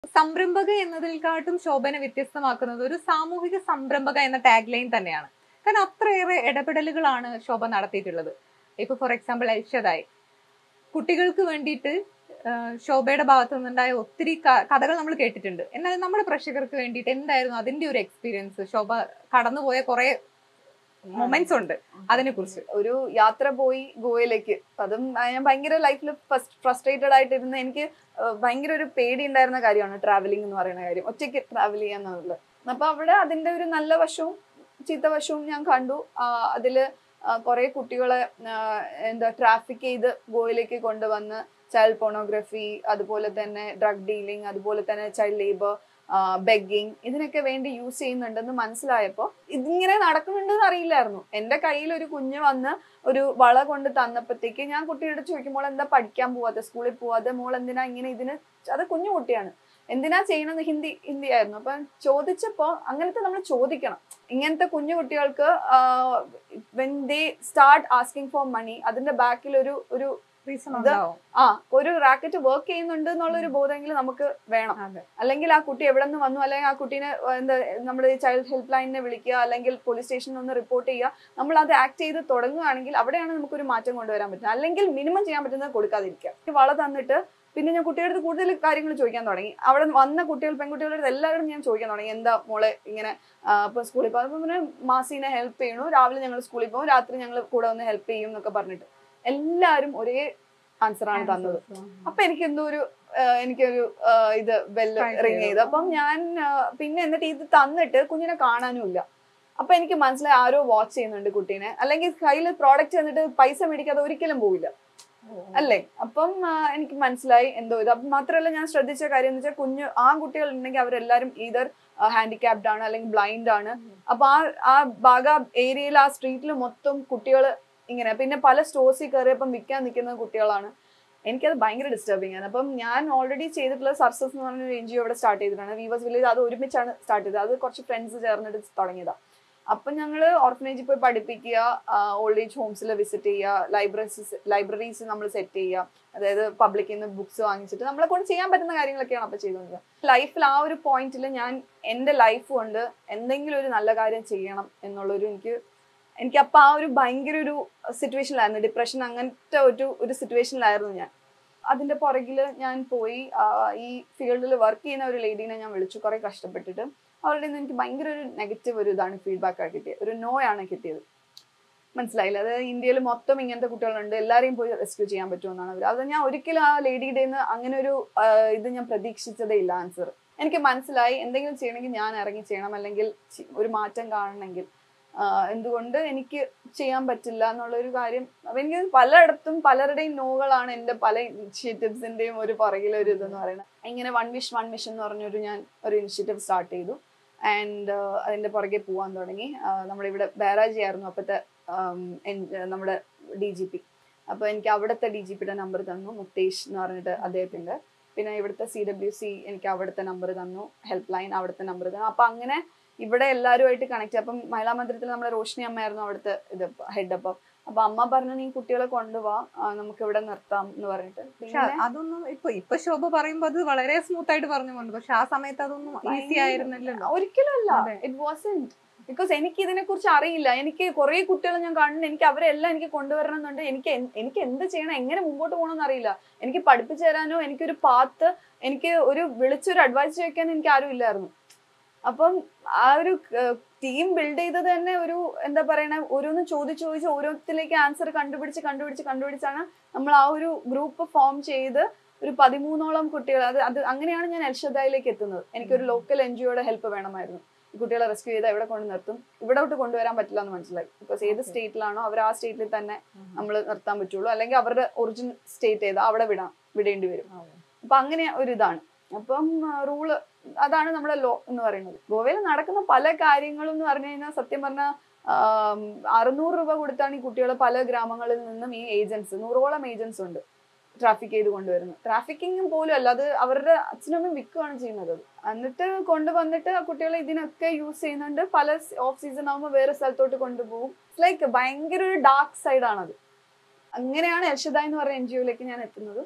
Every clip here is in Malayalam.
സംരംഭക എന്നതിൽക്കാട്ടും ശോഭന വ്യത്യസ്തമാക്കുന്നത് ഒരു സാമൂഹിക സംരംഭക എന്ന ടാഗ് ലൈൻ തന്നെയാണ് കാരണം അത്രയേറെ ഇടപെടലുകളാണ് ശോഭ നടത്തിയിട്ടുള്ളത് ഇപ്പൊ ഫോർ എക്സാമ്പിൾ എൽഷദായി കുട്ടികൾക്ക് വേണ്ടിയിട്ട് ആ, ശോഭയുടെ ഭാഗത്തു നിന്നുണ്ടായ ഒത്തിരി ക- കഥകൾ നമ്മൾ കേട്ടിട്ടുണ്ട് എന്നാൽ നമ്മുടെ പ്രേക്ഷകർക്ക് വേണ്ടിയിട്ട് എന്തായിരുന്നു അതിന്റെ ഒരു എക്സ്പീരിയൻസ് ശോഭ കടന്നുപോയ കുറെ മൊമെന്റ്സ് ഉണ്ട് അതിനെ കുറിച്ച് ഒരു യാത്ര പോയി ഗോവയിലേക്ക് അതും ആ, ഞാൻ ഭയങ്കര ലൈഫിൽ ഫ്രസ്ട്രേറ്റഡ് ആയിട്ടിരുന്ന എനിക്ക് ആ, ഭയങ്കര ഒരു പേടി ഉണ്ടായിരുന്ന കാര്യമാണ് ട്രാവലിംഗ് എന്ന് പറയുന്ന കാര്യം ഒറ്റയ്ക്ക് ട്രാവൽ ചെയ്യാന്നുള്ളത് അപ്പൊ അവിടെ അതിന്റെ ഒരു നല്ല വശവും ചീത്ത വശവും ഞാൻ കണ്ടു ആ, അതില് കുറെ കുട്ടികളെ ആ, എന്താ ട്രാഫിക് ചെയ്ത് ഗോവയിലേക്ക് കൊണ്ടുവന്ന് ചൈൽഡ് പോണോഗ്രഫി അതുപോലെ തന്നെ ഡ്രഗ് ഡീലിംഗ് അതുപോലെ തന്നെ ചൈൽഡ് ലേബർ ബെഗിങ് ഇതിനൊക്കെ വേണ്ടി യൂസ് ചെയ്യുന്നുണ്ടെന്ന് മനസ്സിലായപ്പോൾ ഇതിങ്ങനെ നടക്കുന്നുണ്ടെന്ന് അറിയില്ലായിരുന്നു എന്റെ കയ്യിൽ ഒരു കുഞ്ഞ് വന്ന് ഒരു വള കൊണ്ട് തന്നപ്പോഴത്തേക്ക് ഞാൻ കുട്ടിയോട് ചോദിക്കുമ്പോൾ എന്താ പഠിക്കാൻ പോവാതെ സ്കൂളിൽ പോവാതെ മോൾ എന്തിനാ ഇങ്ങനെ ഇതിന് അത് കുഞ്ഞു കുട്ടിയാണ് എന്തിനാ ചെയ്യണമെന്ന് ഹിന്ദി ഹിന്ദി ആയിരുന്നു അപ്പൊ ചോദിച്ചപ്പോ അങ്ങനത്തെ നമ്മൾ ചോദിക്കണം ഇങ്ങനത്തെ കുഞ്ഞു കുട്ടികൾക്ക് when they start asking for money അതിന്റെ ബാക്കിൽ ഒരു ഒരു റീസൺ ഇത് ഉണ്ടാവും ആ ഒരു റാക്കറ്റ് വർക്ക് ചെയ്യുന്നുണ്ട് എന്നുള്ള ഒരു ബോധമെങ്കിലും നമുക്ക് വേണം അതെ അല്ലെങ്കിൽ ആ കുട്ടി എവിടെ നിന്ന് വന്നു അല്ലെങ്കിൽ ആ കുട്ടീനെ എന്താ നമ്മുടെ ചൈൽഡ് ഹെൽപ്പ് ലൈനിനെ വിളിക്കുക അല്ലെങ്കിൽ പോലീസ് സ്റ്റേഷനിൽ ഒന്ന് റിപ്പോർട്ട് ചെയ്യുക നമ്മൾ അത് ആക്ട് ചെയ്ത് തുടങ്ങുകയാണെങ്കിൽ അവിടെയാണ് നമുക്കൊരു മാറ്റം കൊണ്ടുവരാൻ പറ്റുന്നത് അല്ലെങ്കിൽ മിനിമം ചെയ്യാൻ പറ്റുന്നത് കൊടുക്കാതിരിക്കുക ഈ വള തന്നിട്ട് പിന്നെ ഞാൻ കുട്ടിയുടെ അടുത്ത് കൂടുതൽ കാര്യങ്ങൾ ചോദിക്കാൻ തുടങ്ങി അവിടെ വന്ന കുട്ടികൾ പെൺകുട്ടികളുടെ അടുത്ത് എല്ലാവരും ഞാൻ ചോദിക്കാൻ തുടങ്ങി എന്താ മോളെ ഇങ്ങനെ ആ, ഇപ്പൊ സ്കൂളിൽ പോകും പിന്നെ മാസീനെ ഹെൽപ്പ് ചെയ്യണു രാവിലെ ഞങ്ങൾ സ്കൂളിൽ പോകും രാത്രി ഞങ്ങൾ കൂടെ ഒന്ന് ഹെൽപ്പ് ചെയ്യും എന്നൊക്കെ പറഞ്ഞിട്ട് എല്ലാവരും ഒരേ ആൻസറാണ് തന്നത് അപ്പൊ എനിക്ക് എന്തോ ഒരു ആ, എനിക്കൊരു ആ, ഇത് ബെല്ല് Try റിങ് ചെയ്തു. ചെയ്തു അപ്പം ഞാൻ ആ, പിന്നെ എന്നിട്ട് ഇത് തന്നിട്ട് കുഞ്ഞിനെ കാണാനും ഇല്ല അപ്പൊ എനിക്ക് മനസ്സിലായി ആരോ വാച്ച് ചെയ്യുന്നുണ്ട് കുട്ടീനെ അല്ലെങ്കിൽ കയ്യിൽ പ്രോഡക്റ്റ് തന്നിട്ട് പൈസ മേടിക്കാതെ ഒരിക്കലും പോവില്ല അല്ലേ അപ്പം ആ, എനിക്ക് മനസ്സിലായി എന്തോ ഇത് അപ്പം മാത്രമല്ല ഞാൻ ശ്രദ്ധിച്ച കാര്യം എന്ന് വെച്ചാൽ കുഞ്ഞ് ആ കുട്ടികൾ ഉണ്ടെങ്കിൽ അവരെല്ലാരും ഈതർ ഹാൻഡിക്യാപ്ഡ് ആണ് അല്ലെങ്കിൽ ബ്ലൈൻഡ് ആണ് അപ്പൊ ആ ആ ഭാഗ ഏരിയയിൽ ആ സ്ട്രീറ്റിൽ മൊത്തം കുട്ടികൾ ഇങ്ങനെ പിന്നെ പല സ്റ്റോഴ്സിൽ കയറിയപ്പം വിൽക്കാൻ നിൽക്കുന്ന കുട്ടികളാണ് എനിക്കത് ഭയങ്കര ഡിസ്റ്റർബിങ് ആണ് അപ്പം ഞാൻ ഓൾറെഡി ചെയ്തിട്ടുള്ള സർസസ് എന്ന് പറഞ്ഞ എൻ ജി ഒ ഇവിടെ സ്റ്റാർട്ട് ചെയ്തിട്ടാണ് വീവേഴ്സ് വില്ലേജ് അത് ഒരുമിച്ചാണ് സ്റ്റാർട്ട് ചെയ്തത് അത് കുറച്ച് ഫ്രണ്ട്സ് ചേർന്നിട്ട് തുടങ്ങിയതാണ് അപ്പം ഞങ്ങൾ ഓർഫനേജിൽ പോയി പഠിപ്പിക്കുക ഓൾഡ് ഏജ് ഹോംസിൽ വിസിറ്റ് ചെയ്യുക ലൈബ്രറീസ് ലൈബ്രറീസ് നമ്മൾ സെറ്റ് ചെയ്യുക അതായത് പബ്ലിക്കിൽ നിന്ന് ബുക്സ് വാങ്ങിച്ചിട്ട് നമ്മളെ കൊണ്ട് ചെയ്യാൻ പറ്റുന്ന കാര്യങ്ങളൊക്കെയാണ് അപ്പോൾ ചെയ്തുകൊണ്ടിരുന്നത് ലൈഫിൽ ആ ഒരു പോയിന്റിൽ ഞാൻ എൻ്റെ ലൈഫ് കൊണ്ട് എന്തെങ്കിലും ഒരു നല്ല കാര്യം ചെയ്യണം എന്നുള്ളൊരു എനിക്ക് എനിക്ക് അപ്പം ആ ഒരു ഭയങ്കര ഒരു സിറ്റുവേഷനിലായിരുന്നു ഡിപ്രഷൻ അങ്ങനത്തെ ഒരു ഒരു സിറ്റുവേഷനിലായിരുന്നു ഞാൻ അതിന്റെ പുറകിൽ ഞാൻ പോയി ആ, ഈ ഫീൽഡിൽ വർക്ക് ചെയ്യുന്ന ഒരു ലേഡീനെ ഞാൻ വിളിച്ചു കുറെ കഷ്ടപ്പെട്ടിട്ട് അവരുടെ നിന്ന് എനിക്ക് ഭയങ്കര ഒരു നെഗറ്റീവ് ഒരു ഇതാണ് ഫീഡ്ബാക്ക് ആയി കിട്ടിയത് ഒരു നോ ആണ് കിട്ടിയത് മനസ്സിലായില്ല അത് ഇന്ത്യയിൽ മൊത്തം ഇങ്ങനത്തെ കുട്ടികളുണ്ട് എല്ലാവരെയും പോയി റെസ്ക്യൂ ചെയ്യാൻ പറ്റുമെന്നാണ് അവർ അത് ഞാൻ ഒരിക്കലും ആ ലേഡിയുടെ നിന്ന് അങ്ങനെ ഒരു ആ, ഇത് ഞാൻ പ്രതീക്ഷിച്ചതേ ഇല്ല ആൻസർ എനിക്ക് മനസ്സിലായി എന്തെങ്കിലും ചെയ്യണമെങ്കിൽ ഞാൻ ഇറങ്ങി ചെയ്യണം അല്ലെങ്കിൽ ചി- ഒരു മാറ്റം കാണണമെങ്കിൽ ആ, എന്തുകൊണ്ട് എനിക്ക് ചെയ്യാൻ പറ്റില്ല എന്നുള്ളൊരു കാര്യം അപ്പൊ എനിക്ക് പലയിടത്തും പലരുടെയും നോകളാണ് എൻ്റെ പല ഇനിഷ്യേറ്റീവ്സിന്റെയും ഒരു പുറകിലെ ഒരു ഇതെന്ന് പറയുന്നത് ഇങ്ങനെ വൺ വിഷ് വൺ മിഷൻ എന്ന് പറഞ്ഞൊരു ഞാൻ ഒരു ഇനിഷ്യേറ്റീവ് സ്റ്റാർട്ട് ചെയ്തു ആൻഡ് അതിന്റെ പുറകെ പോകാൻ തുടങ്ങി ആ, നമ്മുടെ ഇവിടെ ബാരാജി ആയിരുന്നു അപ്പോഴത്തെ ആം, എൻ- നമ്മുടെ ഡി ജി പി അപ്പോൾ എനിക്ക് അവിടുത്തെ ഡി ജി പിയുടെ നമ്പർ തന്നു മുക്തേഷ് എന്ന് പറഞ്ഞിട്ട് അദ്ദേഹത്തിന്റെ പിന്നെ ഇവിടുത്തെ സി ഡബ്ല്യു സി എനിക്ക് അവിടുത്തെ നമ്പർ തന്നു ഹെൽപ്പ് ലൈൻ അവിടുത്തെ നമ്പർ തന്നു അപ്പൊ അങ്ങനെ ഇവിടെ എല്ലാവരുമായിട്ട് കണക്ട് അപ്പം മഹിളാ മന്ദിരത്തിൽ നമ്മുടെ റോഷിനി അമ്മയായിരുന്നു അവിടുത്തെ ഇത് ഹെഡ് അപ്പം അപ്പൊ അമ്മ പറഞ്ഞു നീ കുട്ടികളെ കൊണ്ടുപോവാ ആ, നമുക്ക് ഇവിടെ നിർത്താം എന്ന് പറഞ്ഞിട്ട് പക്ഷെ പിന്നെ അതൊന്നും ഇപ്പൊ ഇപ്പൊ ശോഭ പറയുമ്പോ അത് വളരെ സ്മൂത്ത് ആയിട്ട് പറഞ്ഞു പോകുന്നു പക്ഷെ ആ സമയത്ത് അതൊന്നും ഈസി ആയിരുന്നല്ലോ ഒരിക്കലും അല്ല അതെ. ഇറ്റ് വാസൻ ബിക്കോസ് എനിക്ക് ഇതിനെ കുറിച്ച് അറിയില്ല എനിക്ക് കുറെ കുട്ടികളെ ഞാൻ കാണുന്നു എനിക്ക് അവരെല്ലാം എനിക്ക് കൊണ്ടുവരണം എന്നുണ്ട് എനിക്ക് എന്ത്- എനിക്ക് എന്ത് ചെയ്യണം എങ്ങനെ മുമ്പോട്ട് പോകണമെന്ന് അറിയില്ല എനിക്ക് പഠിപ്പിച്ചു തരാനോ എനിക്കൊരു പാത്ത് എനിക്ക് ഒരു വിളിച്ചൊരു അഡ്വൈസ് ചോദിക്കാൻ എനിക്ക് ആരും ഇല്ലായിരുന്നു അപ്പം ആ ഒരു ടീം ബിൽഡ് ചെയ്തത് തന്നെ ഒരു എന്താ പറയണ ഓരോന്ന് ചോദിച്ച് ചോദിച്ച് ഓരോരുത്തരിലേക്ക് ആൻസർ കണ്ടുപിടിച്ച് കണ്ടുപിടിച്ച് കണ്ടുപിടിച്ചാണ് നമ്മൾ ആ ഒരു ഗ്രൂപ്പ് ഫോം ചെയ്ത് ഒരു പതിമൂന്നോളം കുട്ടികൾ അത് അത് അങ്ങനെയാണ് ഞാൻ എൽഷദായിലേക്ക് എത്തുന്നത് എനിക്കൊരു ലോക്കൽ എൻ ജിഒയുടെ ഹെൽപ്പ് വേണമായിരുന്നു ഈ കുട്ടികളെ റെസ്ക്യൂ ചെയ്ത് എവിടെ കൊണ്ട് നിർത്തും ഇവിടോട്ട് കൊണ്ടുവരാൻ പറ്റില്ല എന്ന് മനസ്സിലായി ബിക്കോസ് ഏത് Okay. സ്റ്റേറ്റിലാണോ അവർ ആ സ്റ്റേറ്റിൽ തന്നെ നമ്മൾ നിർത്താൻ പറ്റുള്ളൂ അല്ലെങ്കിൽ അവരുടെ ഒറിജിനൽ സ്റ്റേറ്റ് ഏതാ അവിടെ വിടാം വിടേണ്ടി വരും അപ്പൊ അങ്ങനെ ഒരു ഇതാണ് അപ്പം റൂള് അതാണ് നമ്മുടെ ലോ എന്ന് പറയുന്നത് ഗോവയിൽ നടക്കുന്ന പല കാര്യങ്ങളും എന്ന് പറഞ്ഞു കഴിഞ്ഞാൽ സത്യം പറഞ്ഞാൽ അറുന്നൂറ് രൂപ കൊടുത്താണ് ഈ കുട്ടികളെ പല ഗ്രാമങ്ങളിൽ നിന്നും ഈ ഏജൻസ് നൂറോളം ഏജൻസ് ഉണ്ട് ട്രാഫിക് ചെയ്ത് കൊണ്ടുവരുന്നത് ട്രാഫിക്കിങ്ങും പോലും അല്ല അത് അവരുടെ അച്ഛനമ്മയും വിൽക്കുകയാണ് ചെയ്യുന്നത് അത്. എന്നിട്ട് കൊണ്ടുവന്നിട്ട് ആ കുട്ടികളെ ഇതിനൊക്കെ യൂസ് ചെയ്യുന്നുണ്ട് പല ഓഫ് സീസൺ ആകുമ്പോൾ വേറെ സ്ഥലത്തോട്ട് കൊണ്ടുപോകും ലൈക്ക് ഭയങ്കര ഒരു ഡാർക്ക് സൈഡ് ആണത് അങ്ങനെയാണ് എൽഷദ എന്ന് പറഞ്ഞ എൻ ജി ഒയിലേക്ക് ഞാൻ എത്തുന്നത്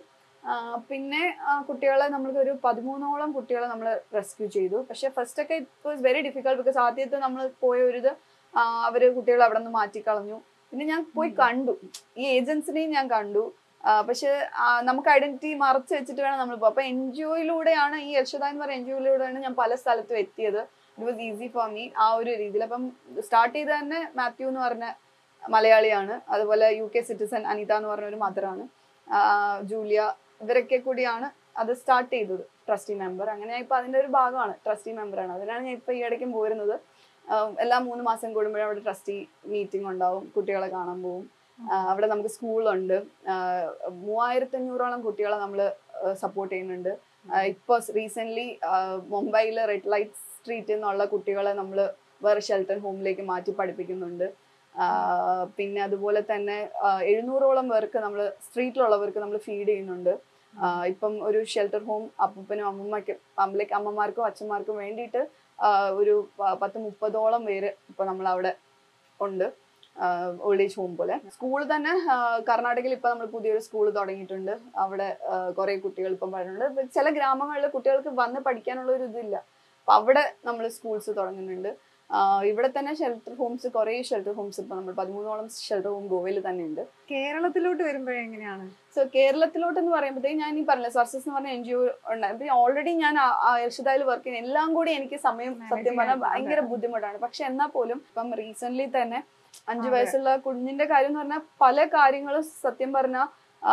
ആ, പിന്നെ ആ, കുട്ടികളെ നമ്മൾക്ക് ഒരു പതിമൂന്നോളം കുട്ടികളെ നമ്മൾ റെസ്ക്യൂ ചെയ്തു പക്ഷെ ഫസ്റ്റ് ഒക്കെ it was very difficult because ആദ്യത്തെ നമ്മൾ പോയ ഒരു ഇത് ആ, അവര് കുട്ടികളെ അവിടെ നിന്ന് മാറ്റിക്കളഞ്ഞു പിന്നെ ഞാൻ പോയി കണ്ടു ഈ ഏജൻസിനെയും ഞാൻ കണ്ടു ആ, പക്ഷെ ആ, നമുക്ക് ഐഡന്റിറ്റി മറച്ചു വെച്ചിട്ട് വേണം നമ്മൾ പോകും അപ്പൊ എൻ ജി ഒയിലൂടെയാണ് ഈ യശോദ എന്ന് പറയുന്ന എൻ ജി ഒയിലൂടെയാണ് ഞാൻ പല സ്ഥലത്തും എത്തിയത് it was easy for me ആ ഒരു രീതിയിൽ അപ്പം സ്റ്റാർട്ട് ചെയ്ത് തന്നെ മാത്യു എന്ന് പറഞ്ഞ മലയാളിയാണ് അതുപോലെ യു കെ സിറ്റിസൺ അനിത എന്ന് പറഞ്ഞ ഒരു മദറാണ് ജൂലിയ ഇവരൊക്കെ കൂടിയാണ് അത് സ്റ്റാർട്ട് ചെയ്തത് ട്രസ്റ്റി മെമ്പർ അങ്ങനെ ഞാൻ ഇപ്പൊ അതിന്റെ ഒരു ഭാഗമാണ് ട്രസ്റ്റി മെമ്പറാണ് അതിനാണ് ഞാൻ ഇപ്പൊ ഈ ഇടയ്ക്കും പോരുന്നത് ആഹ് എല്ലാ മൂന്ന് മാസം കൂടുമ്പോഴും അവിടെ ട്രസ്റ്റി മീറ്റിംഗ് ഉണ്ടാവും കുട്ടികളെ കാണാൻ പോവും ആഹ് അവിടെ നമുക്ക് സ്കൂളുണ്ട് മൂവായിരത്തി അഞ്ഞൂറോളം കുട്ടികളെ നമ്മൾ സപ്പോർട്ട് ചെയ്യുന്നുണ്ട് ആഹ് ഇപ്പൊ റീസെന്റ് മുംബൈയിലെ റെഡ് ലൈറ്റ് സ്ട്രീറ്റിൽ നിന്നുള്ള കുട്ടികളെ നമ്മൾ വേറെ ഷെൽട്ടർ ഹോമിലേക്ക് മാറ്റി പഠിപ്പിക്കുന്നുണ്ട് ആഹ് പിന്നെ അതുപോലെ തന്നെ ആഹ് എഴുന്നൂറോളം പേർക്ക് നമ്മൾ സ്ട്രീറ്റിലുള്ളവർക്ക് നമ്മൾ ഫീഡ് ചെയ്യുന്നുണ്ട് ആഹ് ഇപ്പം ഒരു ഷെൽട്ടർ ഹോം അപ്പൂപ്പനും അമ്മമ്മയ്ക്കും ലൈക്ക് അമ്മമാർക്കും അച്ഛന്മാർക്കും വേണ്ടിയിട്ട് ആഹ് ഒരു പ- പത്ത് മുപ്പതോളം പേര് ഇപ്പൊ നമ്മൾ അവിടെ ഉണ്ട് ഓൾഡ് ഏജ് ഹോം പോലെ സ്കൂൾ തന്നെ ആഹ് കർണാടകയിൽ ഇപ്പൊ നമ്മൾ പുതിയൊരു സ്കൂൾ തുടങ്ങിയിട്ടുണ്ട് അവിടെ കുറെ കുട്ടികൾ ഇപ്പം പറയുന്നുണ്ട് ഇപ്പൊ ചില ഗ്രാമങ്ങളിലെ കുട്ടികൾക്ക് വന്ന് പഠിക്കാനുള്ള ഒരു ഇതില്ല അപ്പൊ അവിടെ നമ്മൾ സ്കൂൾസ് തുടങ്ങുന്നുണ്ട് ആഹ് ഇവിടെ തന്നെ ഷെൽട്ടർ ഹോംസ് കുറെ ഷെൽട്ടർ ഹോംസ് ഇപ്പൊ നമ്മൾ പതിമൂന്നോളം ഷെൽട്ടർ ഹോം ഗോവയിൽ തന്നെ ഉണ്ട് കേരളത്തിലോട്ട് വരുമ്പോഴെങ്ങനെയാണ് സോ കേരളത്തിലോട്ട് എന്ന് പറയുമ്പോഴത്തേക്ക് ഞാൻ ഈ പറഞ്ഞ സർസസ് എന്ന് പറഞ്ഞ എൻ ജി ഒ ഉണ്ട് ഓൾറെഡി ഞാൻ ഇർഷിദായിൽ വർക്ക് ചെയ്യുന്ന എല്ലാം കൂടി എനിക്ക് സമയം Manage സത്യം പറഞ്ഞാൽ ചെയ്യാൻ, ഭയങ്കര അതെ. ബുദ്ധിമുട്ടാണ് പക്ഷെ എന്നാൽ പോലും ഇപ്പം റീസെന്റ് തന്നെ അഞ്ചു അതെ. വയസ്സുള്ള കുഞ്ഞിന്റെ കാര്യം എന്ന് പറഞ്ഞാൽ പല കാര്യങ്ങളും സത്യം പറഞ്ഞാൽ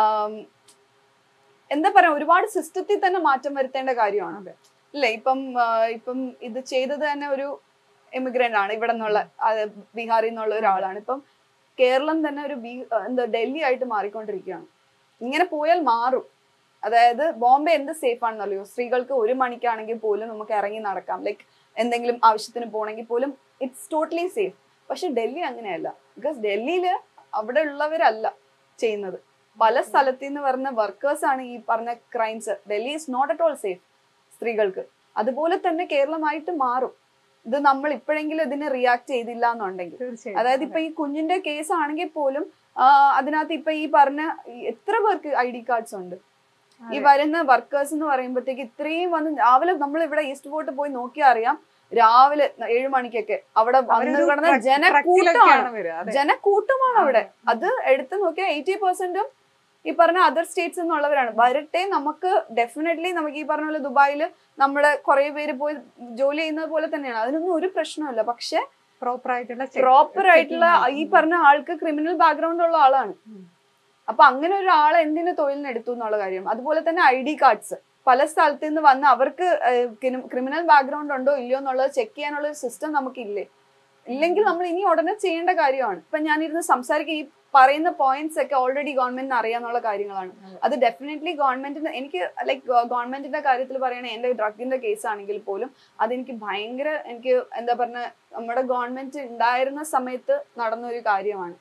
എന്താ പറയാ ഒരുപാട് സിസ്റ്റത്തിൽ തന്നെ മാറ്റം വരുത്തേണ്ട കാര്യമാണ് അതെ. ഇല്ലേ ഇപ്പം ആ, ഇപ്പം ഇത് ചെയ്തത് തന്നെ ഒരു എമിഗ്രന്റ് ആണ് ഇവിടെ നിന്നുള്ള അത് ബീഹാറിൽ നിന്നുള്ള ഒരാളാണ് ഇപ്പം കേരളം തന്നെ ഒരു ബീ എന്താ ഡൽഹി ആയിട്ട് മാറിക്കൊണ്ടിരിക്കുകയാണ് ഇങ്ങനെ പോയാൽ മാറും അതായത് ബോംബെ എന്ത് സേഫ് ആണെന്നറിയോ സ്ത്രീകൾക്ക് ഒരു മണിക്കാണെങ്കിൽ പോലും നമുക്ക് ഇറങ്ങി നടക്കാം ലൈക്ക് എന്തെങ്കിലും ആവശ്യത്തിന് പോകണമെങ്കിൽ പോലും ഇറ്റ്സ് ടോട്ടലി സേഫ് പക്ഷെ ഡൽഹി അങ്ങനെയല്ല ബിക്കോസ് ഡൽഹിയിൽ അവിടെ ഉള്ളവരല്ല ചെയ്യുന്നത് പല സ്ഥലത്തു നിന്ന് വരുന്ന വർക്കേഴ്സ് ആണ് ഈ പറഞ്ഞ crimes Delhi is not at all safe സ്ത്രീകൾക്ക് അതുപോലെ തന്നെ കേരളമായിട്ട് മാറും ഇത് നമ്മൾ ഇപ്പോഴെങ്കിലും ഇതിന് റിയാക്ട് ചെയ്തില്ല എന്നുണ്ടെങ്കിൽ തീർച്ചയായും അതായത് ഇപ്പൊ ഈ കുഞ്ഞിന്റെ കേസ് ആണെങ്കിൽ പോലും ആ, അതിനകത്ത് ഇപ്പൊ ഈ പറഞ്ഞ ഈ എത്ര പേർക്ക് ഐ ഡി കാർഡ്സ് ഉണ്ട് ഈ അതെ. വരുന്ന വർക്കേഴ്സ് എന്ന് പറയുമ്പോഴത്തേക്ക് ഇത്രയും വന്ന് രാവിലെ നമ്മൾ ഇവിടെ ഈസ്റ്റ് ഫോർട്ട് പോയി നോക്കിയാൽ അറിയാം രാവിലെ ഏഴു മണിക്കൊക്കെ അവിടെ വന്ന് അവരൊരു കിടന്ന ട്രക്ക്- ജനക്കൂട്ടമാണ് ട്രക്കിലൊക്കെയാണ് വരിക. അതെ. ജനക്കൂട്ടമാണ് അവിടെ അതെ. അത് എടുത്ത് നോക്കിയാൽ എയ്റ്റി പെർസെന്റും ഈ പറഞ്ഞ അതർ സ്റ്റേറ്റ്സ് നിന്നുള്ളവരാണ് വരട്ടെ നമുക്ക് ഡെഫിനറ്റ്ലി നമുക്ക് ഈ പറഞ്ഞ പോലെ ദുബായിൽ നമ്മുടെ കുറെ പേര് പോയി ജോലി ചെയ്യുന്നത് പോലെ തന്നെയാണ് അതിനൊന്നും ഒരു പ്രശ്നമില്ല പക്ഷെ പ്രോപ്പർ ആയിട്ടുള്ള check- പ്രോപ്പർ ആയിട്ടുള്ള checking ഈ പറഞ്ഞ ആൾക്ക് ക്രിമിനൽ ബാക്ക്ഗ്രൗണ്ട് ഉള്ള ആളാണ് ഉം. അപ്പൊ അങ്ങനെ ഒരാളെ എന്തിനു തൊഴിലിന് എടുത്തു എന്നുള്ള കാര്യം അതുപോലെ തന്നെ ഐ ഡി കാർഡ്സ് പല സ്ഥലത്ത് നിന്ന് വന്ന് അവർക്ക് ക്രിമിനൽ ബാക്ക്ഗ്രൗണ്ട് ഉണ്ടോ ഇല്ലയോ എന്നുള്ളത് ചെക്ക് ചെയ്യാനുള്ള ഒരു സിസ്റ്റം നമുക്കില്ലേ ഇല്ലെങ്കിൽ നമ്മൾ ഇനി ഉടനെ ചെയ്യേണ്ട കാര്യമാണ് ഇപ്പൊ ഞാനിരുന്ന് സംസാരിക്കുക ഈ പറയുന്ന പോയിന്റ്സ് ഒക്കെ ഓൾറെഡി ഗവൺമെന്റിന് അറിയാന്നുള്ള കാര്യങ്ങളാണ് അതെ. അത് ഡെഫിനറ്റ്ലി ഗവൺമെന്റിന് എനിക്ക് ലൈക്ക് ഗവൺമെന്റിന്റെ കാര്യത്തിൽ പറയുകയാണെങ്കിൽ എന്റെ ഡ്രഗിന്റെ കേസ് ആണെങ്കിൽ പോലും അതെനിക്ക് ഭയങ്കര എനിക്ക് എന്താ പറഞ്ഞ നമ്മുടെ ഗവൺമെന്റ് ഉണ്ടായിരുന്ന സമയത്ത് നടന്ന ഒരു കാര്യമാണ്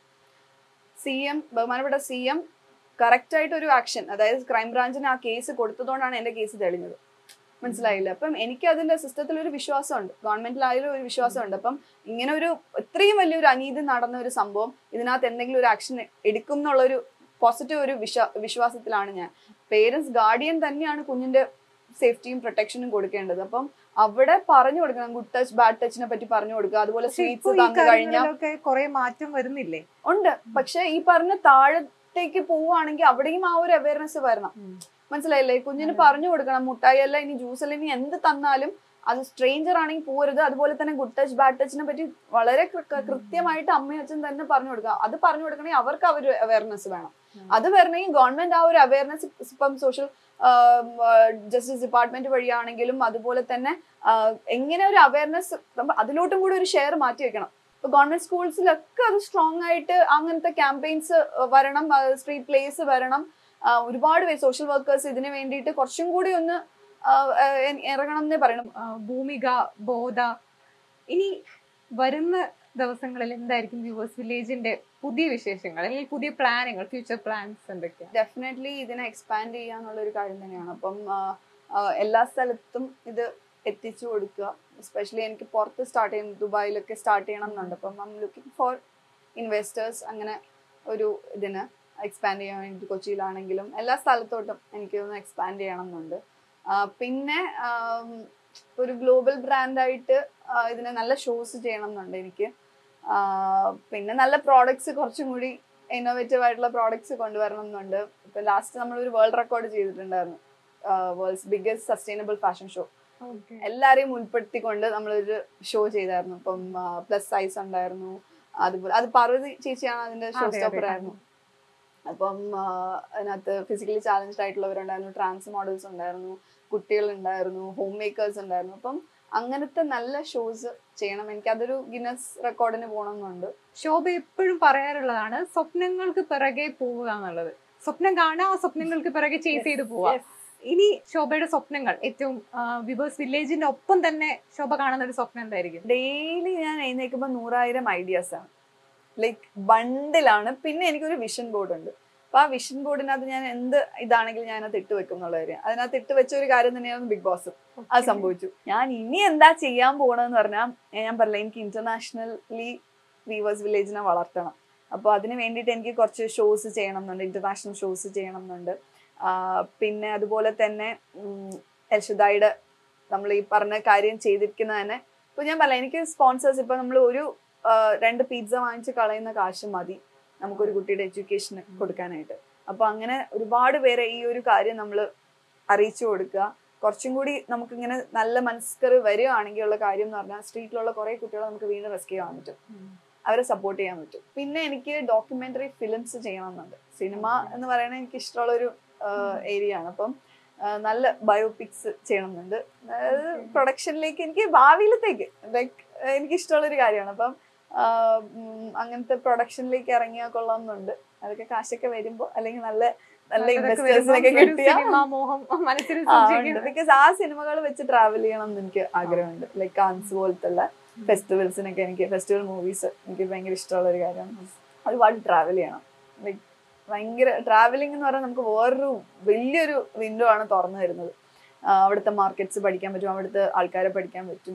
സി എം ബഹുമാനപ്പെട്ട സി എം കറക്റ്റ് ആയിട്ട് ഒരു ആക്ഷൻ അതായത് ക്രൈംബ്രാഞ്ചിന് ആ കേസ് കൊടുത്തതുകൊണ്ടാണ് എന്റെ കേസ് തെളിഞ്ഞത് മനസ്സിലായില്ല അപ്പം എനിക്ക് അതിന്റെ സിസ്റ്റത്തിൽ ഒരു വിശ്വാസമുണ്ട് ഗവൺമെന്റിലായാലും ഒരു വിശ്വാസമുണ്ട് അപ്പം ഇങ്ങനെ ഒരു ഇത്രയും വലിയൊരു അനീതി നടന്ന ഒരു സംഭവം ഇതിനകത്ത് എന്തെങ്കിലും ഒരു ആക്ഷൻ എടുക്കും എന്നുള്ളൊരു പോസിറ്റീവ് ഒരു വിശ്വാ വിശ്വാസത്തിലാണ് ഞാൻ പേരൻസ് ഗാർഡിയൻ തന്നെയാണ് കുഞ്ഞിന്റെ സേഫ്റ്റിയും പ്രൊട്ടക്ഷനും കൊടുക്കേണ്ടത് അപ്പം അവിടെ പറഞ്ഞു കൊടുക്കണം ഗുഡ് ടച്ച് ബാഡ് ടച്ചിനെ പറ്റി പറഞ്ഞു കൊടുക്കുക അതുപോലെ പക്ഷെ ഇപ്പൊ സ്വീറ്റ്സ് ഈ തന്നു കഴിഞ്ഞാൽ കാര്യങ്ങളിലൊക്കെ കുറെ മാറ്റം വരുന്നില്ലേ ഉണ്ട് പക്ഷെ ഈ പറഞ്ഞ താഴത്തേക്ക് പോവുകയാണെങ്കിൽ അവിടെയും ആ ഒരു അവയർനെസ് വരണം ഉം. മനസ്സിലായില്ലേ കുഞ്ഞിന് അതെ. പറഞ്ഞു കൊടുക്കണം മുട്ടായി അല്ല ഇനി ജ്യൂസ് അല്ല ഇനി എന്ത് തന്നാലും അത് സ്ട്രേഞ്ചർ ആണെങ്കിൽ പോരുത് അതുപോലെ തന്നെ ഗുഡ് ടച്ച് ബാഡ് ടച്ചിനെ പറ്റി വളരെ കൃ- കൃ- കൃത്യമായിട്ട് അമ്മയും അച്ഛൻ തന്നെ പറഞ്ഞു കൊടുക്കുക അത് പറഞ്ഞു കൊടുക്കണമെങ്കിൽ അവർക്ക് ആ ഒരു അവയർനെസ് വേണം ഉം. അത് വരണമെങ്കിൽ ഗവൺമെന്റ് ആ ഒരു അവയർനെസ് ഇപ്പം സോഷ്യൽ ജസ്റ്റിസ് ഡിപ്പാർട്ട്മെന്റ് വഴിയാണെങ്കിലും അതുപോലെ തന്നെ ആ, എങ്ങനെ ഒരു അവയർനെസ് അതിലോട്ടും കൂടി ഒരു ഷെയർ മാറ്റി വെക്കണം ഇപ്പൊ ഗവൺമെന്റ് സ്കൂൾസിലൊക്കെ അത് സ്ട്രോങ് ആയിട്ട് അങ്ങനത്തെ ക്യാമ്പയിൻസ് വരണം സ്ട്രീറ്റ് പ്ലേസ് വരണം ആ, ഒരുപാട് പേര് സോഷ്യൽ വർക്കേഴ്സ് ഇതിനു വേണ്ടിയിട്ട് കുറച്ചും കൂടി ഒന്ന് ആ, ആ, എ- ഇറങ്ങണം എന്നേ പറയണം ആ, ഭൂമിക ബോധ ഇനി വരുന്ന ദിവസങ്ങളിൽ എന്തായിരിക്കും വ്യൂവേഴ്സ് വില്ലേജിന്റെ പുതിയ വിശേഷങ്ങൾ അല്ലെങ്കിൽ പുതിയ പ്ലാനുകൾ ഫ്യൂച്ചർ പ്ലാൻസ് എന്തൊക്കെയാണ് ഡെഫിനറ്റ്ലി ഇതിനെ എക്സ്പാൻഡ് ചെയ്യാന്നുള്ള ഒരു കാര്യം തന്നെയാണ് അപ്പം ആ, ആ, എല്ലാ സ്ഥലത്തും ഇത് എത്തിച്ചു കൊടുക്കുക എസ്പെഷ്യലി എനിക്ക് പുറത്ത് സ്റ്റാർട്ട് ചെയ്യണം ദുബായിലൊക്കെ സ്റ്റാർട്ട് ചെയ്യണം എന്നുണ്ട് അപ്പം ഐം ലുക്കിംഗ് ഫോർ ഇൻവെസ്റ്റേഴ്സ് അങ്ങനെ ഒരു ഇതിന് എക്സ്പാൻഡ് ചെയ്യാൻ വേണ്ടി കൊച്ചിയിലാണെങ്കിലും എല്ലാ സ്ഥലത്തോട്ടും എനിക്ക് ഒന്ന് എക്സ്പാൻഡ് ചെയ്യണം എന്നുണ്ട് ആ, പിന്നെ ആം, ഒരു ഗ്ലോബൽ ബ്രാൻഡായിട്ട് ഇതിനെ നല്ല ഷോസ് ചെയ്യണം എന്നുണ്ട് എനിക്ക് ആ, പിന്നെ നല്ല പ്രോഡക്ട്സ് കുറച്ചും കൂടി ഇന്നോവേറ്റീവ് ആയിട്ടുള്ള പ്രോഡക്ട്സ് കൊണ്ടുവരണം എന്നുണ്ട് ഇപ്പൊ ലാസ്റ്റ് നമ്മൾ ഒരു വേൾഡ് റെക്കോർഡ് ചെയ്തിട്ടുണ്ടായിരുന്നു world's biggest sustainable fashion show എല്ലാരെയും ഉൾപ്പെടുത്തിക്കൊണ്ട് നമ്മളൊരു ഷോ ചെയ്തായിരുന്നു ഇപ്പം പ്ലസ് സൈസ് ഉണ്ടായിരുന്നു അതുപോലെ അത് പാർവതി ചേച്ചിയാണ് അതിന്റെ ഷോ അതെ, അതെ. സ്റ്റോപ്പർ ആയിരുന്നു അപ്പം ആ, അതിനകത്ത് ഫിസിക്കലി ചാലഞ്ച്ഡ് ആയിട്ടുള്ളവരുണ്ടായിരുന്നു ട്രാൻസ് മോഡൽസ് ഉണ്ടായിരുന്നു കുട്ടികൾ ഉണ്ടായിരുന്നു ഹോം മേക്കേഴ്സ് ഉണ്ടായിരുന്നു അപ്പം അങ്ങനത്തെ നല്ല ഷോസ് ചെയ്യണം എനിക്ക് അതൊരു ഗിന്നസ് റെക്കോർഡിന് പോകണമെന്നുണ്ട് ശോഭ എപ്പോഴും പറയാറുള്ളതാണ് സ്വപ്നങ്ങൾക്ക് പിറകെ പോവുക എന്നുള്ളത് സ്വപ്നം കാണുക ആ സ്വപ്നങ്ങൾക്ക് പിറകെ ചേസ് ചെയ്ത് പോവുക ഇനി ശോഭയുടെ സ്വപ്നങ്ങൾ ഏറ്റവും വിവേഴ്സ് വില്ലേജിന്റെ ഒപ്പം തന്നെ ശോഭ കാണുന്ന ഒരു സ്വപ്നം എന്തായിരിക്കും ഡെയിലി ഞാൻ എഴുന്നേൽക്കുമ്പോൾ നൂറായിരം ഐഡിയാസ് ആണ് ലൈക്ക് ബണ്ടിലാണ് പിന്നെ എനിക്കൊരു വിഷൻ ബോർഡ് ഉണ്ട് അപ്പൊ ആ വിഷൻ ബോർഡിനകത്ത് ഞാൻ എന്ത് ഇതാണെങ്കിലും ഞാൻ അത് ഇട്ട് വെക്കും എന്നുള്ള കാര്യം അതിനകത്ത് ഇട്ട് വെച്ച ഒരു കാര്യം തന്നെയാണ് ബിഗ് ബോസ് അത് സംഭവിച്ചു ഞാൻ ഇനി എന്താ ചെയ്യാൻ പോണെന്ന് പറഞ്ഞാൽ ഞാൻ പറഞ്ഞില്ല എനിക്ക് ഇന്റർനാഷണലി വീവേഴ്സ് വില്ലേജിനെ വളർത്തണം അപ്പോൾ അതിന് വേണ്ടിയിട്ട് എനിക്ക് കുറച്ച് ഷോസ് ചെയ്യണം എന്നുണ്ട് ഇന്റർനാഷണൽ ഷോസ് ചെയ്യണം എന്നുണ്ട് ആ, പിന്നെ അതുപോലെ തന്നെ ഉം, എൽഷുദായുടെ നമ്മൾ ഈ പറഞ്ഞ കാര്യം ചെയ്തിരിക്കുന്ന തന്നെ ഇപ്പൊ ഞാൻ പറയാം എനിക്ക് സ്പോൺസേഴ്സ് ഇപ്പൊ നമ്മൾ ഒരു ആ, രണ്ട് പിസ്സ വാങ്ങിച്ച് കളയുന്ന കാശ് മതി നമുക്കൊരു കുട്ടിയുടെ എഡ്യൂക്കേഷന് കൊടുക്കാനായിട്ട് അപ്പൊ അങ്ങനെ ഒരുപാട് പേരെ ഈ ഒരു കാര്യം നമ്മൾ അറിയിച്ചു കൊടുക്കുക കുറച്ചും കൂടി നമുക്കിങ്ങനെ നല്ല മനസ്കർ വരികയാണെങ്കിൽ ഉള്ള കാര്യം എന്ന് പറഞ്ഞാൽ സ്ട്രീറ്റിലുള്ള കുറെ കുട്ടികളെ നമുക്ക് വീണ്ടും റെസ്ക്യൂ ചെയ്യാൻ പറ്റും അവരെ സപ്പോർട്ട് ചെയ്യാൻ പറ്റും പിന്നെ എനിക്ക് ഡോക്യുമെന്ററി ഫിലിംസ് ചെയ്യണമെന്നുണ്ട് സിനിമ എന്ന് പറയുന്നത് എനിക്ക് ഇഷ്ടമുള്ള ഒരു ഏരിയ ആണ് അപ്പം ആ, നല്ല ബയോപിക്സ് ചെയ്യണമെന്നുണ്ട് അതായത് പ്രൊഡക്ഷനിലേക്ക് എനിക്ക് ഭാവിയിലത്തേക്ക് ലൈക്ക് എനിക്ക് ഇഷ്ടമുള്ള ഒരു കാര്യമാണ് അപ്പം ആ, ഉം, അങ്ങനത്തെ പ്രൊഡക്ഷനിലേക്ക് ഇറങ്ങിയാൽ കൊള്ളാമെന്നുണ്ട് അതൊക്കെ കാശൊക്കെ വരുമ്പോ അല്ലെങ്കിൽ നല്ല നല്ല അതൊക്കെ ഇൻവെസ്റ്റേഴ്സിനൊക്കെ വരുമ്പം ഒരു കിട്ടിയാ സിനിമാ മോഹം മനസ്സിൽ സൂക്ഷിക്കുന്നു. ബിക്കോസ് ആ സിനിമകൾ വെച്ച് ട്രാവൽ ചെയ്യണം എന്ന് എനിക്ക് ആഗ്രഹമുണ്ട് ലൈക്ക് കാൻസ് പോലത്തെ ഫെസ്റ്റിവൽസിനൊക്കെ എനിക്ക് ഫെസ്റ്റിവൽ മൂവീസ് എനിക്ക് ഭയങ്കര ഇഷ്ടമുള്ള ഒരു കാര്യമാണ് ഒരുപാട് ട്രാവൽ ചെയ്യണം ലൈക്ക് ഭയങ്കര ട്രാവലിംഗ് എന്ന് പറഞ്ഞാൽ നമുക്ക് വേറൊരു വലിയൊരു വിൻഡോ ആണ് തുറന്നു തരുന്നത് ആ, അവിടുത്തെ മാർക്കറ്റ്സ് പഠിക്കാൻ പറ്റും അവിടുത്തെ ആൾക്കാരെ പഠിക്കാൻ പറ്റും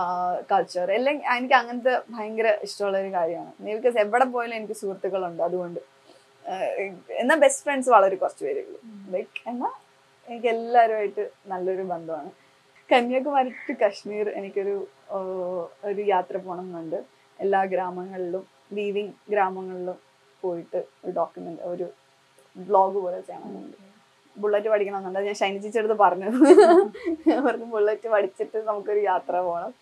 കൾച്ചർ എല്ലാം എനിക്ക് അങ്ങനത്തെ ഭയങ്കര ഇഷ്ടമുള്ള ഒരു കാര്യമാണ് ബിക്കോസ് എവിടെ പോയാലും എനിക്ക് സുഹൃത്തുക്കളുണ്ട് അതുകൊണ്ട് ആഹ് എന്നാൽ ബെസ്റ്റ് ഫ്രണ്ട്സ് വളരെ കുറച്ച് പേരേ ഉള്ളൂ ലൈക്ക് എന്നാൽ എനിക്ക് എല്ലാവരുമായിട്ട് നല്ലൊരു ബന്ധമാണ് കന്യാകുമാരി ടു കശ്മീർ എനിക്കൊരു ആഹ് ഒരു യാത്ര പോകണം എന്നുണ്ട് എല്ലാ ഗ്രാമങ്ങളിലും വീവിങ് ഗ്രാമങ്ങളിലും പോയിട്ട് ഒരു ഡോക്യുമെന്റ് ഒരു വ്ളോഗ് പോലെ ചെയ്യണമെന്നുണ്ട് ബുള്ളറ്റ് പഠിക്കണമെന്നുണ്ട് ഞാൻ ഷൈനി ചേച്ചിയുടെ പറഞ്ഞു ഞാൻ പറഞ്ഞു ബുള്ളറ്റ് പഠിച്ചിട്ട് നമുക്കൊരു യാത്ര പോകണം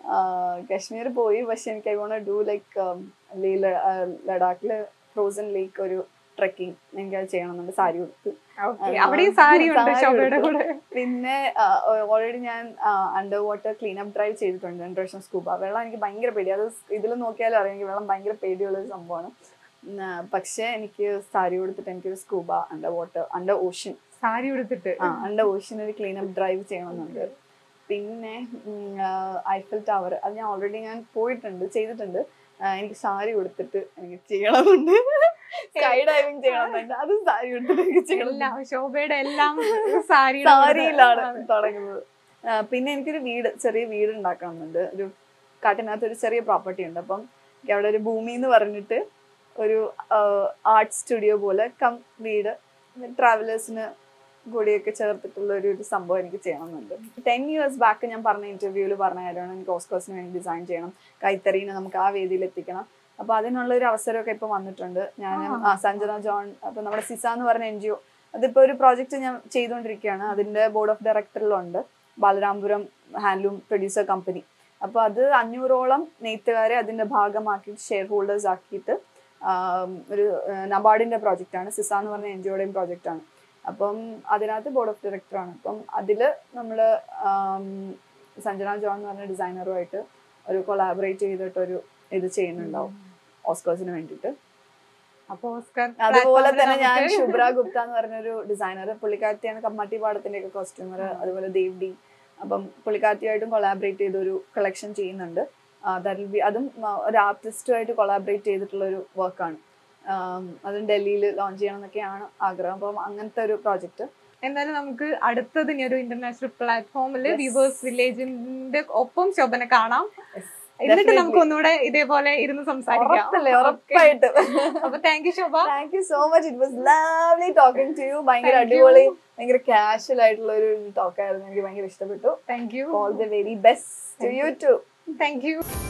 കശ്മീർ പോയി പക്ഷെ എനിക്ക് I won't do like Leh ലഡാക്കില് ഫ്രോസൺ ലേക്ക് ഒരു ട്രെക്കിംഗ് എനിക്ക് അത് ചെയ്യണമെന്നുണ്ട് സാരി കൊടുത്ത് Okay, അവിടെയും സാരി ഉണ്ട് സാരി ശോഭയുടെ ഉടുത്തു. കൂടെ പിന്നെ ഓൾറെഡി ഞാൻ under water clean up drive ചെയ്തിട്ടുണ്ട് രണ്ട് വർഷം സ്കൂബ വെള്ളം എനിക്ക് ഭയങ്കര പേടി അത് ഇതിൽ നോക്കിയാലും അറിയാം എനിക്ക് വെള്ളം ഭയങ്കര പേടിയുള്ള ഒരു സംഭവമാണ് ഉം, ആ, പക്ഷേ എനിക്ക് സാരി കൊടുത്തിട്ട് എനിക്കൊരു scuba under water under ocean sari ഉടുത്തിട്ട് ആ അണ്ടർ ഓഷ്യൻ ഒരു ക്ലീൻ അപ്പ് ഡ്രൈവ് ചെയ്യണമെന്നുണ്ട് പിന്നെ ഉം, ആ, ഐഫൽ ടവർ അത് ഞാൻ ഓൾറെഡി ഞാൻ പോയിട്ടുണ്ട് ചെയ്തിട്ടുണ്ട് ആ, എനിക്ക് സാരി കൊടുത്തിട്ട് എനിക്ക് ചെയ്യണമെന്നുണ്ട് സ്കൈ ഡൈവിങ് ചെയ്യണമെന്നുണ്ട് അത് സാരി കൊടുത്തിട്ട് എനിക്ക് ചെയ്യണം എല്ലാം ശോഭയുടെ എല്ലാം സാരി സാരിയിലാണ് തുടങ്ങുന്നത് ആ, പിന്നെ എനിക്കൊരു വീട് ചെറിയ വീട് ഉണ്ടാക്കണമെന്നുണ്ട് ഒരു കാട്ടിനകത്ത് ഒരു ചെറിയ പ്രോപ്പർട്ടി ഉണ്ട് അപ്പം എനിക്ക് അവിടെ ഒരു ഭൂമി എന്ന് പറഞ്ഞിട്ട് ഒരു ആർട്ട് സ്റ്റുഡിയോ പോലെ കം വീട് ട്രാവലേഴ്സിന് കൂടിയൊക്കെ ചേർത്തിട്ടുള്ള ഒരു ഒരു സംഭവം എനിക്ക് ചെയ്യണമെന്നുണ്ട് ടെൻ ഇയേഴ്സ് ബാക്ക് ഞാൻ പറഞ്ഞ ഇന്റർവ്യൂവിൽ പറഞ്ഞ കാര്യമാണ് എനിക്ക് ഓസ്കോസിന് വേണ്ടി ഡിസൈൻ ചെയ്യണം കൈത്തറീനെ നമുക്ക് ആ വേദിയിൽ എത്തിക്കണം അപ്പൊ അതിനുള്ള ഒരു അവസരമൊക്കെ ഇപ്പൊ വന്നിട്ടുണ്ട് ഞാൻ ആ. സഞ്ജന ജോൺ അപ്പൊ നമ്മുടെ സിസ എന്ന് പറഞ്ഞ എൻ ജി ഒ അതിപ്പോ ഒരു പ്രോജക്റ്റ് ഞാൻ ചെയ്തുകൊണ്ടിരിക്കുകയാണ് അതിന്റെ ബോർഡ് ഓഫ് ഡയറക്ടറിലുണ്ട് ബാലരാംപുരം ഹാൻഡ്ലൂം പ്രൊഡ്യൂസർ കമ്പനി അപ്പൊ അത് അഞ്ഞൂറോളം നെയ്ത്തുകാരെ അതിന്റെ ഭാഗമാക്കി ഷെയർ ഹോൾഡേഴ്സ് ആക്കിയിട്ട് ആം, ഒരു നബാർഡിന്റെ പ്രോജക്റ്റ് ആണ് സിസ എന്ന് പറഞ്ഞ എൻ ജി ഒയുടെയും പ്രോജക്റ്റ് ആണ് അപ്പം അതിനകത്ത് ബോർഡ് ഓഫ് ഡയറക്ടറാണ് അപ്പം അതില് നമ്മള് ആം, സഞ്ജന ജോൺ എന്ന് പറഞ്ഞ ഡിസൈനറുമായിട്ട് ഒരു കൊളാബറേറ്റ് ചെയ്തിട്ടൊരു ഇത് ചെയ്യുന്നുണ്ടാവും ഓസ്കേഴ്സിന് വേണ്ടിയിട്ട് അപ്പൊ ഓസ്കർ അതുപോലെ platform ല് തന്നെ ഞാൻ നമുക്ക് ശുഭ്ര ഗുപ്ത എന്ന് പറഞ്ഞൊരു ഡിസൈനർ പുള്ളിക്കാരത്തിയാണ് കമ്മാട്ടി പാടത്തിന്റെ ഒക്കെ കോസ്റ്റ്യൂമർ അതുപോലെ ദേവ് ഡി അപ്പം പുള്ളിക്കാരത്തിയായിട്ടും കൊളാബറേറ്റ് ചെയ്ത ഒരു കളക്ഷൻ ചെയ്യുന്നുണ്ട് ദാറ്റ് ബി അതും ആ, ഒരു ആർട്ടിസ്റ്റുമായിട്ട് കൊളാബറേറ്റ് ചെയ്തിട്ടുള്ള ഒരു വർക്കാണ് അതും ഡൽഹിയിൽ ലോഞ്ച് ചെയ്യണം എന്നൊക്കെയാണ് ആഗ്രഹം അപ്പം അങ്ങനത്തെ ഒരു പ്രോജക്റ്റ് എന്തായാലും നമുക്ക് അടുത്തത് ഇനി ഒരു ഇന്റർനാഷണൽ പ്ലാറ്റ്ഫോമിൽ Yes. വിവേഴ്സ് വില്ലേജിന്റെ ഒപ്പം ശോഭന കാണാം എന്നിട്ട് Definitely. നമുക്ക് ഒന്നുകൂടെ ഇതേപോലെ ഇരുന്ന് സംസാരിക്കാം ഉറപ്പല്ലേ ഉറപ്പായിട്ടും അപ്പൊ thank you Shobha thank you so much it was lovely talking to you ഭയങ്കര Thank you. അടിപൊളി ഭയങ്കര കാഷ്വൽ ആയിട്ടുള്ള ഒരു ടോക്ക് ആയിരുന്നു എനിക്ക് ഭയങ്കര ഇഷ്ടപ്പെട്ടു thank you all the very best to you too thank U